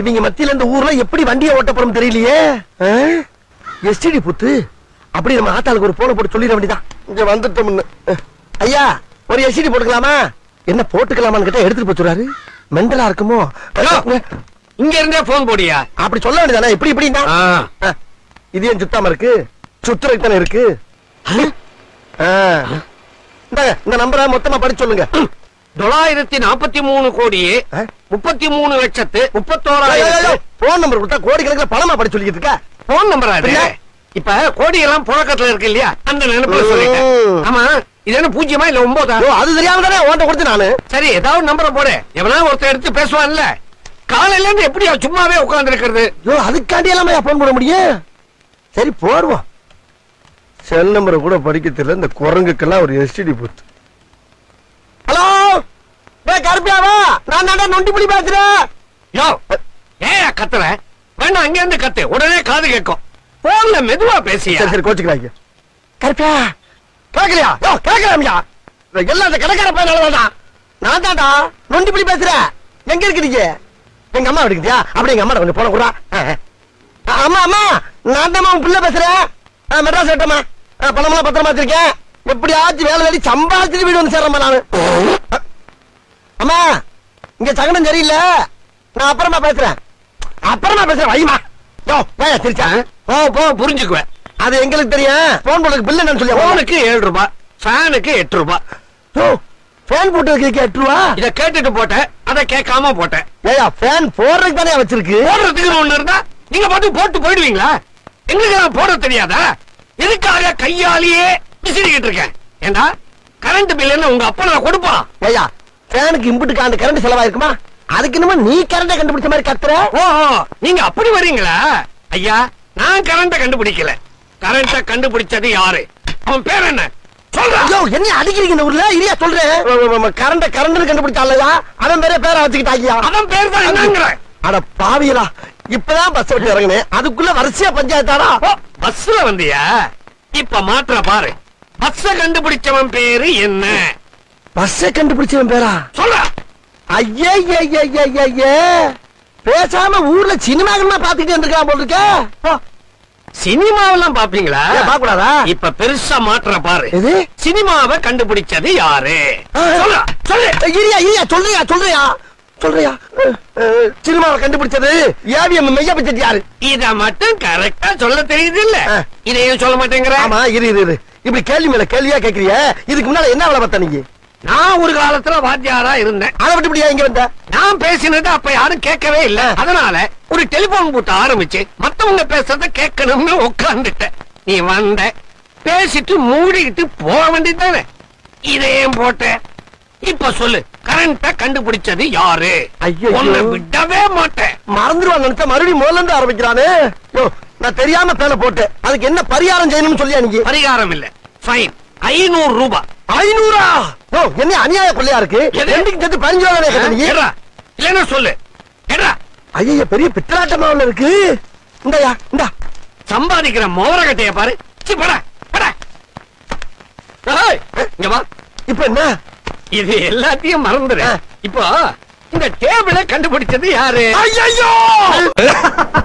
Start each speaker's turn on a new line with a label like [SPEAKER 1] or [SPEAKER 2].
[SPEAKER 1] இவங்க மத்தியில இந்த ஊர்ல எப்படி வண்டியை ஓட்ட போறோம் தெரியலையே எஸ்டிடி புத்து அப்படி நம்ம ஆத்தாளுக்கு ஒரு போன போட்டு சொல்லிட வேண்டியதான் இங்க வந்துட்டோம்னு அஹ். ஐயா ஒரு எஸ்டிடி போட்டுக்கலாமா என்ன போட்டுக்கலாமான்னு கேட்டா எடுத்துட்டு போச்சுறாரு மெண்டலா இருக்குமோ
[SPEAKER 2] ஹலோ இங்க இருந்தே போன் போடியா
[SPEAKER 1] அப்படி சொல்ல வேண்டியதானே இப்படி இப்படின்னா
[SPEAKER 2] ஆ.
[SPEAKER 1] அஹ். இது ஏன் சுத்தாம இருக்கு சுத்துறதுக்கு தானே இருக்கு அஹ். இந்தாங்க, இந்த நம்பரை மொத்தமா படிச்சு சொல்லுங்க
[SPEAKER 2] தொள்ளாயிரத்தி நாற்பத்தி மூணு கோடியே
[SPEAKER 1] ஆ?
[SPEAKER 2] முப்பத்தி மூணு லட்சத்து முப்பத்தோராயிரத்து
[SPEAKER 1] போன் நம்பர் கொடுத்தா கோடிக்கணக்கில் பணமா படிச்சு சொல்லிட்டு இருக்க
[SPEAKER 2] போன் நம்பரா இது
[SPEAKER 1] பின்ன?
[SPEAKER 2] இப்ப கோடி எல்லாம் புழக்கத்துல இருக்கு இல்லையா அந்த நினைப்புல சொல்லிட்டேன்
[SPEAKER 1] ம்.
[SPEAKER 2] ஆமா இது என்ன பூஜ்ஜியமா இல்ல ஒன்பதா
[SPEAKER 1] ஐயோ, அது தெரியாம தானே உன்ட்ட கொடுத்து நானு
[SPEAKER 2] சரி ஏதாவது நம்பரை போடு எவனா ஒருத்தர் எடுத்து பேசுவான்ல காலையில இருந்து எப்படியா சும்மாவே உட்கார்ந்து இருக்கிறது
[SPEAKER 1] ஐயோ அதுக்காண்டி எல்லாம் போன் பண்ண முடியும் சரி போடுவோம் செல் நம்பரை கூட படிக்க தெரியல இந்த குரங்குக்கெல்லாம் ஒரு எஸ்டிடி போத்து ஹலோ டேய் கருப்பியாவா நான் தாண்டா நொண்டி புடி பேசுறேன்
[SPEAKER 2] யோ ஏன் கத்துற வேண்டாம் அங்க இருந்து கத்து உடனே காது கேட்கும் போன்ல மெதுவா பேசியா
[SPEAKER 1] சரி சரி கோச்சுக்கிறாங்க கருப்பியா கேக்கலையா யோ கேக்கலாமியா எல்லாம் அந்த கடைக்கார பையனாலதான் நான் தாண்டா நொண்டி புடி பேசுறேன் எங்க இருக்கு நீங்க எங்க அம்மா எடுக்குதியா அப்படி எங்க அம்மா கொஞ்சம் போன கூட அம்மா அம்மா நான் தான் உன் பிள்ளை பேசுறேன் ஆ, மெட்ராஸ் கட்டம்மா பணமெல்லாம் பத்திரமா வச்சிருக்கேன் எப்படியாச்சும் வேலை வேலை சம்பாதிச்சுட்டு வீடு வந்து சேர்றேம்மா நானு அ, அம்மா இங்க சகனம் சரியில்லை நான் அப்புறமா பேசுறேன் அப்புறமா பேசுறேன் வைமா யோ ஏயா சிரிச்சா
[SPEAKER 2] போ போ புரிஞ்சுக்குவேன்
[SPEAKER 1] அது எங்களுக்கு தெரியும் போன் போடுறதுக்கு பில் என்னன்னு சொல்லி
[SPEAKER 2] போனுக்கு ஏழு ரூபாய் ஃபேனுக்கு எட்டு ரூபாய்
[SPEAKER 1] யோ ஃபேன் போட்டு எட்டு ரூபா
[SPEAKER 2] இத கேட்டுட்டு போட்டேன் அத கேட்காம போட்டேன்
[SPEAKER 1] ஏயா ஃபேன் போடுறதுக்கு தானே வச்சிருக்கு
[SPEAKER 2] போடுறதுக்கு ஒண்ணு இருந்தா நீங்க பாட்டு போட்டு போயிடுவீங்களா எங்களுக்கு நான் போட தெரியாதா எதுக்காக கையாலேயே விசிறிக்கிட்டு இருக்கேன் ஏண்டா கரண்ட் பில் என்ன உங்க அப்பா நான் கொடுப்பான்
[SPEAKER 1] ஏயா ஃபேனுக்கு இம்புட்டு காண்டு கரண்ட் செலவாயிருக்குமா அதுக்கு என்னமோ நீ கரண்ட கண்டுபிடிச்ச மாதிரி கத்துற
[SPEAKER 2] ஓஹோ நீங்க அப்படி வர்றீங்களா ஐயா நான் கரண்ட கண்டுபிடிக்கல கரண்ட கண்டுபிடிச்சது யாரு அவன் பேர் என்ன சொல்றா
[SPEAKER 1] ஐயோ என்ன அடிக்கிறீங்க இந்த ஊர்ல இல்லையா சொல்றேன் கரண்ட கரண்ட் கண்டுபிடிச்சாலயா அவன் பேரே பேரை வச்சுக்கிட்டாங்கயா
[SPEAKER 2] அவன் பேர் தான் என்னங்கிற
[SPEAKER 1] அட பாவியலா இப்பதான் பஸ் விட்டு இறங்குனேன் அதுக்குள்ள வரிசையா பஞ்சாயத்தாடா
[SPEAKER 2] ஓ பஸ்ல வந்தியா இப்ப மாற்ற பாரு பஸ்ஸ கண்டுபிடிச்சவன் பேரு என்ன
[SPEAKER 1] பஸ்ஸை கண்டுபிடிச்சவன் பேரா
[SPEAKER 2] சொல்றா
[SPEAKER 1] ஐயே பேசாம ஊர்ல சினிமாக்கள்மா பாத்துக்கிட்டு இருந்திருக்கான் போல் இருக்க போ.
[SPEAKER 2] சினிமாவெல்லாம் பாப்பீங்களா
[SPEAKER 1] ஏன் பாக்கக்கூடாதா
[SPEAKER 2] இப்ப பெருசா மாற்ற பாரு
[SPEAKER 1] எது
[SPEAKER 2] சினிமாவை கண்டுபிடிச்சது யாரு
[SPEAKER 1] ஆ.
[SPEAKER 2] சொல்றா சொல்லு
[SPEAKER 1] ஏய், இரியா இரியா சொல்றியா சொல்றியா சொல்றியா அஹ், அஹ், சினிமாவை கண்டுபிடிச்சது ஏவிஎம் மெய்யா பட்ஜெட் யாரு
[SPEAKER 2] இத மட்டும் கரெக்டா சொல்ல தெரியுது இல்ல
[SPEAKER 1] ஆ.
[SPEAKER 2] இதையும் சொல்ல மாட்டேங்கிற
[SPEAKER 1] ஆமா இரு இரு இரு இப்படி கேள்வி மேல கேள்வியா கேக்குறிய இதுக்கு முன்னால என்ன வேலை பார்த்த நீங்க
[SPEAKER 2] நான் ஒரு காலத்துல வாத்தியாரா இருந்தேன்
[SPEAKER 1] அதை விட்டு இப்படியா இங்க வந்த
[SPEAKER 2] நான் பேசினது அப்ப யாரும் கேட்கவே இல்ல அதனால ஒரு டெலிபோன் பூத்த ஆரம்பிச்சு மத்தவங்க பேசுறத கேட்கணும்னு உட்கார்ந்துட்டேன் நீ வந்த பேசிட்டு மூடிக்கிட்டு போக வேண்டியதானே இதையும் போட்ட இப்ப சொல்லு கரண்ட கண்டுபிடிச்சது யாரு
[SPEAKER 1] ஐயையோ.
[SPEAKER 2] உன்னை விடவே மாட்டேன்
[SPEAKER 1] மறந்துடுவான் நினைச்சா மறுபடியும் முதல்ல இருந்து ஆரம்பிக்கிறானே யோ, நான் தெரியாம பேல போட்டேன் அதுக்கு என்ன பரிகாரம் செய்யணும்னு சொல்லியா நீங்க
[SPEAKER 2] பரிகாரம் இல்ல ஃபைன் ஐநூறு ரூபாய்
[SPEAKER 1] ஐநூறா ஓ என்ன அநியாய கொள்ளையா இருக்கு
[SPEAKER 2] எது?
[SPEAKER 1] ரெண்டுக்கு சேர்த்து பதினஞ்சு ரூபா தானே கேட்ட நீ
[SPEAKER 2] ஏடா இல்லன்னா சொல்லு ஏடா
[SPEAKER 1] ஐயா பெரிய பித்தலாட்டமா ஒண்ணு இருக்கு இந்தயா இந்தா
[SPEAKER 2] சம்பாதிக்கிற மோரகட்டைய பாரு சி, போடா, போடா. ஏய், இங்க வா
[SPEAKER 1] இப்ப என்ன
[SPEAKER 2] இது எல்லாத்தையும் மறந்துரு
[SPEAKER 1] ஆ.
[SPEAKER 2] இப்போ இந்த டேபிள கண்டுபிடிச்சது யாரு
[SPEAKER 1] ஐயோ